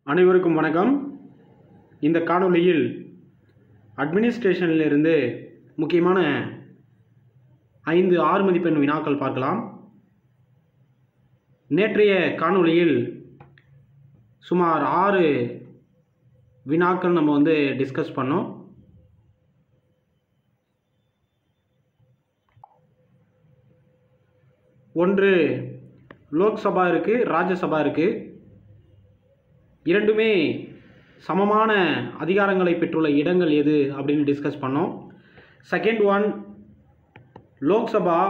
அனைவருக்கும் வணக்கம் இந்த காணொளியில் அட்மினிஸ்ட்ரேஷனிலிருந்து முக்கியமான ஐந்து ஆறு மதிப்பெண் வினாக்கள் பார்க்கலாம் நேற்றைய காணொளியில் சுமார் ஆறு வினாக்கள் நம்ம வந்து டிஸ்கஸ் பண்ணோம் ஒன்று லோக்சபா இருக்குது ராஜ்யசபா இருக்குது இரண்டுமே சமமான அதிகாரங்களை பெற்றுள்ள இடங்கள் எது அப்படின்னு டிஸ்கஸ் பண்ணோம் செகண்ட் ஒன் லோக்சபா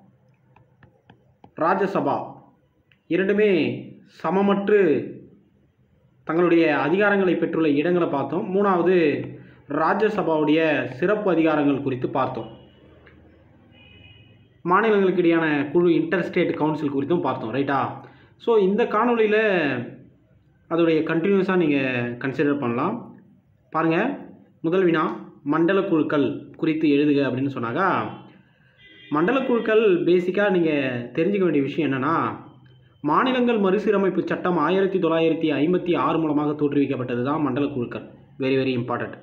ராஜ்யசபா இரண்டுமே சமமற்று தங்களுடைய அதிகாரங்களை பெற்றுள்ள இடங்களை பார்த்தோம் மூணாவது ராஜ்யசபாவுடைய சிறப்பு அதிகாரங்கள் குறித்து பார்த்தோம் மாநிலங்களுக்கு இடையான குழு இன்டர் ஸ்டேட் கவுன்சில் குறித்தும் பார்த்தோம் ரைட்டா ஸோ இந்த காணொளியில் அதோடைய கண்டினியூஸாக நீங்கள் கன்சிடர் பண்ணலாம் பாருங்கள் முதல் வினா மண்டல குழுக்கள் குறித்து எழுதுக அப்படின்னு சொன்னாங்க மண்டல குழுக்கள் பேசிக்காக நீங்கள் தெரிஞ்சுக்க வேண்டிய விஷயம் என்னென்னா மாநிலங்கள் மறுசீரமைப்பு சட்டம் ஆயிரத்தி தொள்ளாயிரத்தி ஐம்பத்தி ஆறு மூலமாக தோற்றுவிக்கப்பட்டது தான் மண்டல குழுக்கள் வெரி வெரி இம்பார்ட்டண்ட்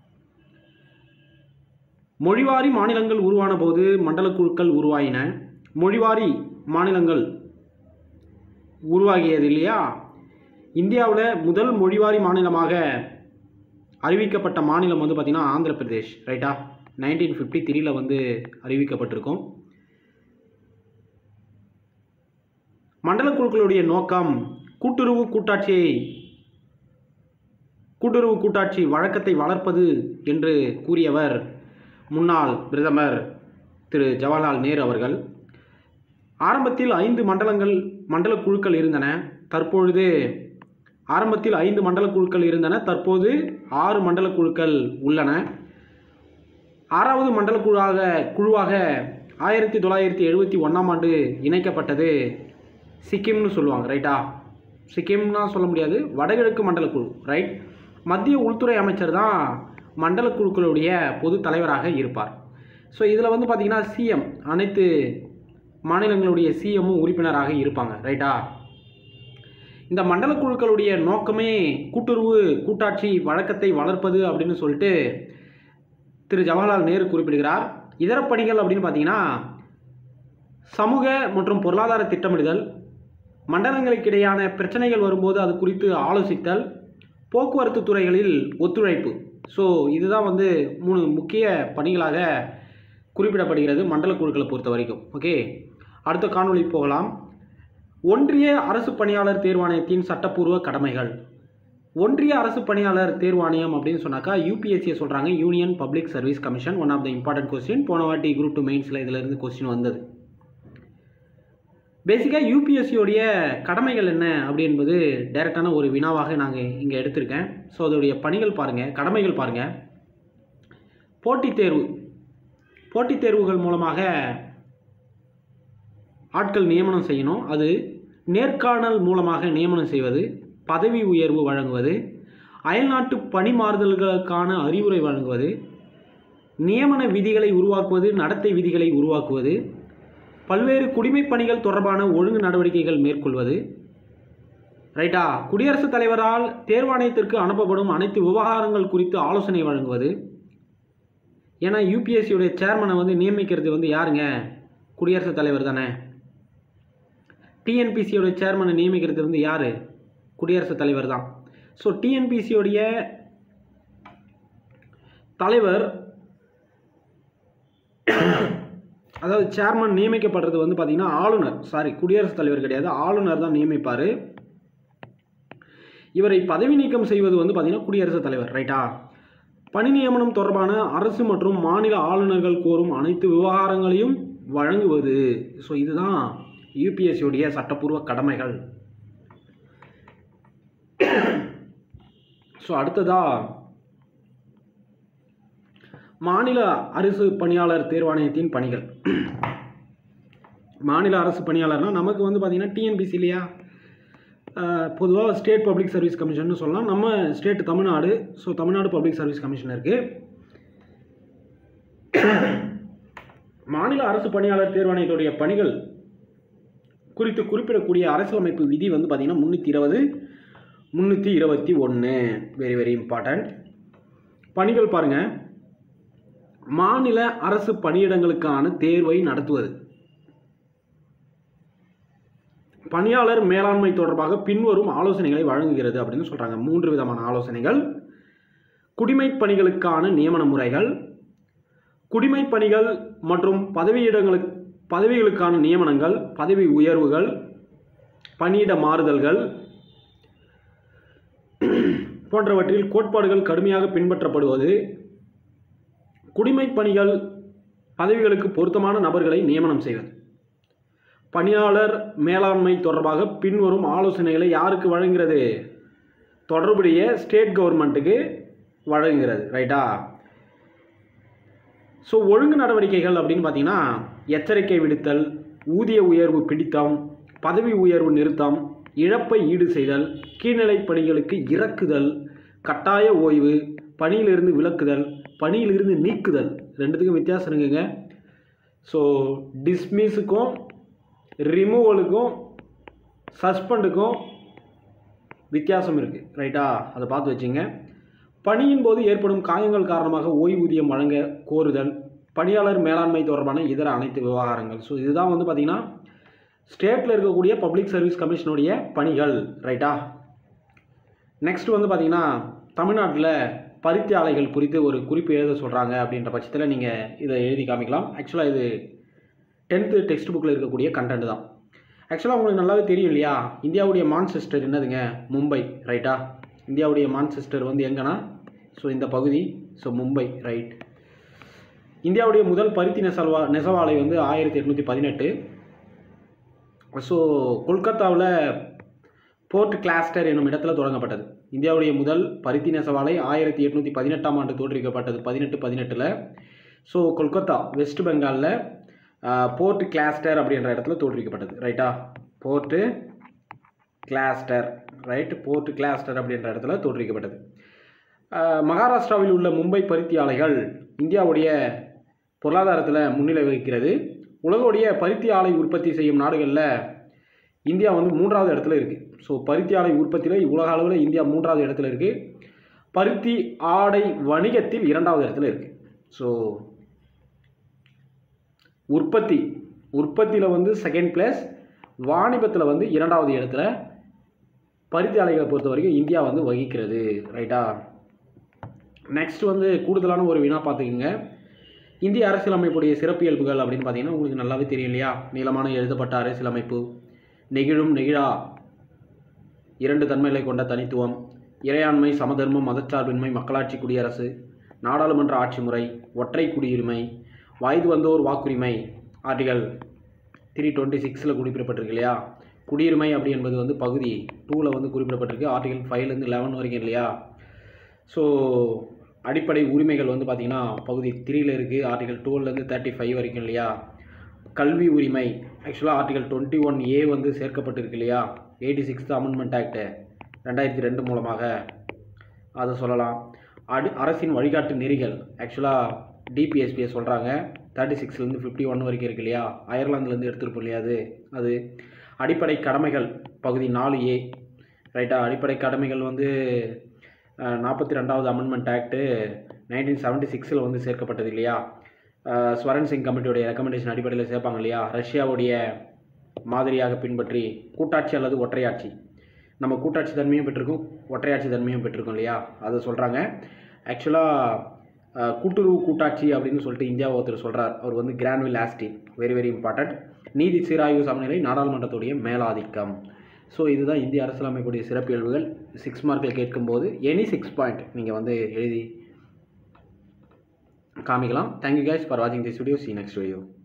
மொழிவாரி மாநிலங்கள் உருவான போது மண்டல குழுக்கள் உருவாயின மொழிவாரி மாநிலங்கள் உருவாகியது இல்லையா இந்தியாவில் முதல் மொழிவாரி மாநிலமாக அறிவிக்கப்பட்ட மாநிலம் வந்து பார்த்திங்கன்னா ஆந்திர பிரதேஷ் ரைட்டா நைன்டீன் ஃபிஃப்டி த்ரீல வந்து அறிவிக்கப்பட்டிருக்கும் மண்டல குழுக்களுடைய நோக்கம் கூட்டுறவு கூட்டாட்சியை கூட்டுறவு கூட்டாட்சி வழக்கத்தை வளர்ப்பது என்று கூறியவர் முன்னாள் பிரதமர் திரு ஜவஹர்லால் நேரு அவர்கள் ஆரம்பத்தில் ஐந்து மண்டலங்கள் மண்டல குழுக்கள் இருந்தன தற்பொழுது ஆரம்பத்தில் ஐந்து மண்டல குழுக்கள் இருந்தன தற்போது ஆறு மண்டல குழுக்கள் உள்ளன ஆறாவது மண்டல குழுவாக குழுவாக ஆயிரத்தி தொள்ளாயிரத்தி எழுபத்தி ஒன்றாம் ஆண்டு இணைக்கப்பட்டது சிக்கிம்னு சொல்லுவாங்க ரைட்டா சிக்கிம்னா சொல்ல முடியாது வடகிழக்கு மண்டல குழு ரைட் மத்திய உள்துறை அமைச்சர் தான் மண்டல குழுக்களுடைய பொது தலைவராக இருப்பார் ஸோ இதில் வந்து பார்த்திங்கன்னா சிஎம் அனைத்து மாநிலங்களுடைய சிஎம்மும் உறுப்பினராக இருப்பாங்க ரைட்டா இந்த மண்டல குழுக்களுடைய நோக்கமே கூட்டுறவு கூட்டாட்சி வழக்கத்தை வளர்ப்பது அப்படின்னு சொல்லிட்டு திரு ஜவஹர்லால் நேரு குறிப்பிடுகிறார் இதர பணிகள் அப்படின்னு பார்த்தீங்கன்னா சமூக மற்றும் பொருளாதார திட்டமிடுதல் மண்டலங்களுக்கிடையான பிரச்சனைகள் வரும்போது அது குறித்து ஆலோசித்தல் போக்குவரத்து துறைகளில் ஒத்துழைப்பு ஸோ இதுதான் வந்து மூணு முக்கிய பணிகளாக குறிப்பிடப்படுகிறது மண்டல குழுக்களை பொறுத்த வரைக்கும் ஓகே அடுத்த காணொளி போகலாம் ஒன்றிய அரசு பணியாளர் தேர்வாணையத்தின் சட்டப்பூர்வ கடமைகள் ஒன்றிய அரசு பணியாளர் தேர்வாணையம் அப்படின்னு சொன்னாக்கா யூபிஎஸ்சியை சொல்கிறாங்க union public service commission one of the important question போன வாட்டி குரூப் டூ மெயின்ஸில் இதில் இருந்து கொஸ்டின் வந்தது பேசிக்காக யூபிஎஸ்சியோடைய கடமைகள் என்ன அப்படி என்பது டைரெக்டான ஒரு வினாவாக நாங்கள் இங்கே எடுத்திருக்கேன் ஸோ அதோடைய பணிகள் பாருங்கள் கடமைகள் பாருங்கள் போட்டித் தேர்வு போட்டித் தேர்வுகள் மூலமாக ஆட்கள் நியமனம் செய்யணும் அது நேர்காணல் மூலமாக நியமனம் செய்வது பதவி உயர்வு வழங்குவது அயல்நாட்டு பணிமாறுதல்களுக்கான அறிவுரை வழங்குவது நியமன விதிகளை உருவாக்குவது நடத்தை விதிகளை உருவாக்குவது பல்வேறு குடிமைப் பணிகள் தொடர்பான ஒழுங்கு நடவடிக்கைகள் மேற்கொள்வது ரைட்டா குடியரசுத் தலைவரால் தேர்வாணையத்திற்கு அனுப்பப்படும் அனைத்து விவகாரங்கள் குறித்து ஆலோசனை வழங்குவது ஏன்னா யூபிஎஸ்சியுடைய சேர்மனை வந்து நியமிக்கிறது வந்து யாருங்க குடியரசுத் தலைவர் தானே டிஎன்பிசியோட சேர்மனை நியமிக்கிறது வந்து யார் குடியரசுத் தலைவர் தான் ஸோ டிஎன்பிசியோடைய தலைவர் அதாவது சேர்மன் நியமிக்கப்படுறது வந்து பார்த்திங்கன்னா ஆளுநர் சாரி குடியரசுத் தலைவர் கிடையாது ஆளுநர் தான் நியமிப்பார் இவரை பதவி நீக்கம் செய்வது வந்து பார்த்திங்கன்னா குடியரசுத் தலைவர் ரைட்டா பணி நியமனம் தொடர்பான அரசு மற்றும் மாநில ஆளுநர்கள் கோரும் அனைத்து விவகாரங்களையும் வழங்குவது ஸோ இதுதான் யூபிஎஸ்சியுடைய சட்டப்பூர்வ கடமைகள் ஸோ அடுத்ததா மாநில அரசு பணியாளர் தேர்வாணையத்தின் பணிகள் மாநில அரசு பணியாளர்னால் நமக்கு வந்து பார்த்திங்கன்னா டிஎன்பிசி இல்லையா பொதுவாக ஸ்டேட் பப்ளிக் சர்வீஸ் கமிஷன் சொல்லலாம் நம்ம state Tamil Nadu so Tamil Nadu public service commission இருக்குது மாநில அரசு பணியாளர் தேர்வாணையத்துடைய பணிகள் குறித்து குறிப்பிடக்கூடிய அரசியலமைப்பு விதி வந்து பார்த்திங்கன்னா முந்நூற்றி இருபது முந்நூற்றி இருபத்தி ஒன்று வெரி வெரி இம்பார்ட்டண்ட் பணிகள் பாருங்கள் மாநில அரசு பணியிடங்களுக்கான தேர்வை நடத்துவது பணியாளர் மேலாண்மை தொடர்பாக பின்வரும் ஆலோசனைகளை வழங்குகிறது அப்படின்னு சொல்கிறாங்க மூன்று விதமான ஆலோசனைகள் குடிமைப் பணிகளுக்கான நியமன முறைகள் குடிமைப் பணிகள் மற்றும் பதவியிடங்களுக்கு பதவிகளுக்கான நியமனங்கள் பதவி உயர்வுகள் பணியிட மாறுதல்கள் போன்றவற்றில் கோட்பாடுகள் கடுமையாக பின்பற்றப்படுவது குடிமைப் பணிகள் பதவிகளுக்கு பொருத்தமான நபர்களை நியமனம் செய்வது பணியாளர் மேலாண்மை தொடர்பாக பின்வரும் ஆலோசனைகளை யாருக்கு வழங்குகிறது தொடர்புடைய ஸ்டேட் கவர்மெண்ட்டுக்கு வழங்குகிறது ரைட்டா ஸோ ஒழுங்கு நடவடிக்கைகள் அப்படின்னு பார்த்தீங்கன்னா எச்சரிக்கை விடுத்தல் ஊதிய உயர்வு பிடித்தம் பதவி உயர்வு நிறுத்தம் இழப்பை ஈடு செய்தல் கீழ்நிலை பணிகளுக்கு இறக்குதல் கட்டாய ஓய்வு பணியிலிருந்து விலக்குதல் பணியிலிருந்து நீக்குதல் ரெண்டுத்துக்கும் வித்தியாசம் இருக்குங்க ஸோ டிஸ்மிஸுக்கும் ரிமூவலுக்கும் சஸ்பெண்டுக்கும் வித்தியாசம் இருக்குது ரைட்டா அதை பார்த்து வச்சுங்க பணியின் போது ஏற்படும் காயங்கள் காரணமாக ஓய்வூதியம் வழங்க கோருதல் பணியாளர் மேலாண்மை தொடர்பான இதர அனைத்து விவகாரங்கள் ஸோ இதுதான் வந்து பார்த்திங்கன்னா ஸ்டேட்டில் இருக்கக்கூடிய பப்ளிக் சர்வீஸ் கமிஷனுடைய பணிகள் ரைட்டா நெக்ஸ்ட் வந்து பார்த்திங்கன்னா தமிழ்நாட்டில் பருத்தி ஆலைகள் குறித்து ஒரு குறிப்பு எழுத சொல்கிறாங்க அப்படின்ற பட்சத்தில் நீங்கள் இதை எழுதி காமிக்கலாம் ஆக்சுவலாக இது டென்த்து டெக்ஸ்ட் புக்கில் இருக்கக்கூடிய கண்டென்ட் தான் ஆக்சுவலாக உங்களுக்கு நல்லாவே தெரியும் இல்லையா இந்தியாவுடைய மான்செஸ்டர் என்னதுங்க மும்பை ரைட்டா இந்தியாவுடைய மான்செஸ்டர் வந்து எங்கன்னா ஸோ இந்த பகுதி ஸோ மும்பை ரைட் இந்தியாவுடைய முதல் பருத்தி நெசவா நெசவாலை வந்து ஆயிரத்தி எட்நூற்றி பதினெட்டு ஸோ கொல்கத்தாவில் போர்ட் கிளாஸ்டர் என்னும் இடத்துல தொடங்கப்பட்டது இந்தியாவுடைய முதல் பருத்தி நெசவாலை ஆயிரத்தி எட்நூற்றி பதினெட்டாம் ஆண்டு தோற்றுவிக்கப்பட்டது பதினெட்டு பதினெட்டில் ஸோ கொல்கத்தா வெஸ்ட் பெங்காலில் போர்ட் கிளாஸ்டர் அப்படின்ற இடத்துல தோற்றுவிக்கப்பட்டது ரைட்டா fort Gloster right fort Gloster அப்படின்ற இடத்துல தோற்றுவிக்கப்பட்டது ஆஹ் மகாராஷ்டிராவில் உள்ள மும்பை பருத்தி ஆலைகள் இந்தியாவுடைய பொருளாதாரத்தில் முன்னிலை வகிக்கிறது உலகோடைய பருத்தி ஆலை உற்பத்தி செய்யும் நாடுகளில் இந்தியா வந்து மூன்றாவது இடத்துல இருக்குது ஸோ பருத்தி ஆலை உற்பத்தியில் உலக அளவில் இந்தியா மூன்றாவது இடத்துல இருக்குது பருத்தி ஆடை வணிகத்தில் இரண்டாவது இடத்துல இருக்குது ஸோ உற்பத்தி உற்பத்தியில் வந்து செகண்ட் பிளேஸ் வாணிபத்தில் வந்து இரண்டாவது இடத்துல பருத்தி ஆலைகளை பொறுத்த வரைக்கும் இந்தியா வந்து வகிக்கிறது ரைட்டா நெக்ஸ்ட் வந்து கூடுதலான ஒரு வினா பார்த்துக்குங்க இந்திய அரசியலமைப்புடைய சிறப்பியல்புகள் அப்படின்னு பார்த்தீங்கன்னா உங்களுக்கு நல்லாவே தெரியும் இல்லையா நீளமான எழுதப்பட்ட அரசியலமைப்பு நெகிழும் நெகிழா இரண்டு தன்மைகளை கொண்ட தனித்துவம் இறையாண்மை சமதர்மம் மதச்சார்பின்மை மக்களாட்சி குடியரசு நாடாளுமன்ற ஆட்சி முறை ஒற்றை குடியுரிமை வயது வந்தோர் வாக்குரிமை ஆர்டிகல் த்ரீ டுவெண்ட்டி சிக்ஸில் குறிப்பிடப்பட்டிருக்கு இல்லையா குடியுரிமை அப்படி என்பது வந்து பகுதி டூவில் வந்து குறிப்பிடப்பட்டிருக்கு ஆர்டிகல் ஃபைவ்லேருந்து லெவன் வரைக்கும் இல்லையா ஸோ அடிப்படை உரிமைகள் வந்து பார்த்திங்கன்னா பகுதி த்ரீயில் இருக்குது ஆர்டிகல் டூலேருந்து தேர்ட்டி ஃபைவ் வரைக்கும் இல்லையா கல்வி உரிமை ஆக்சுவலாக ஆர்டிகல் டுவெண்ட்டி ஒன் ஏ வந்து சேர்க்கப்பட்டிருக்கு இல்லையா எயிட்டி சிக்ஸ்த் அமெண்ட்மெண்ட் ஆக்ட் ரெண்டாயிரத்தி ரெண்டு மூலமாக அதை சொல்லலாம் அடி அரசின் வழிகாட்டு நெறிகள் ஆக்சுவலாக டிபிஎஸ்பியை சொல்கிறாங்க தேர்ட்டி சிக்ஸ்லேருந்து ஃபிஃப்டி ஒன் வரைக்கும் இருக்கு இல்லையா அயர்லாந்துலேருந்து எடுத்துருப்போம் இல்லையா அது அது அடிப்படை கடமைகள் பகுதி நாலு ஏ ரைட்டா அடிப்படை கடமைகள் வந்து நாற்பத்தி ரெண்டாவது அமெண்ட்மெண்ட் ஆக்ட்டு நைன்டீன் செவன்ட்டி சிக்ஸில் வந்து சேர்க்கப்பட்டது இல்லையா அஹ் ஸ்வரன் சிங் கமிட்டியோடைய ரெக்கமெண்டேஷன் அடிப்படையில் சேர்ப்பாங்க இல்லையா ரஷ்யாவுடைய மாதிரியாக பின்பற்றி கூட்டாட்சி அல்லது ஒற்றையாட்சி நம்ம கூட்டாட்சி தன்மையும் பெற்றிருக்கோம் ஒற்றையாட்சி தன்மையும் பெற்றிருக்கோம் இல்லையா அதை சொல்கிறாங்க ஆக்சுவலாக கூட்டுறவு கூட்டாட்சி அப்படின்னு சொல்லிட்டு இந்தியா ஒருத்தர் சொல்கிறார் அவர் வந்து Granville Austin very very important நீதி சீராய்வு சமநிலை நாடாளுமன்றத்துடைய மேலாதிக்கம் ஸோ இதுதான் இந்திய அரசியலமைப்புடைய சிறப்பியல்புகள் சிக்ஸ் மார்க்கில் கேட்கும்போது எனி சிக்ஸ் பாயிண்ட் நீங்கள் வந்து எழுதி காமிக்கலாம் தேங்க்யூ guys ஃபார் வாட்சிங் this video see you next video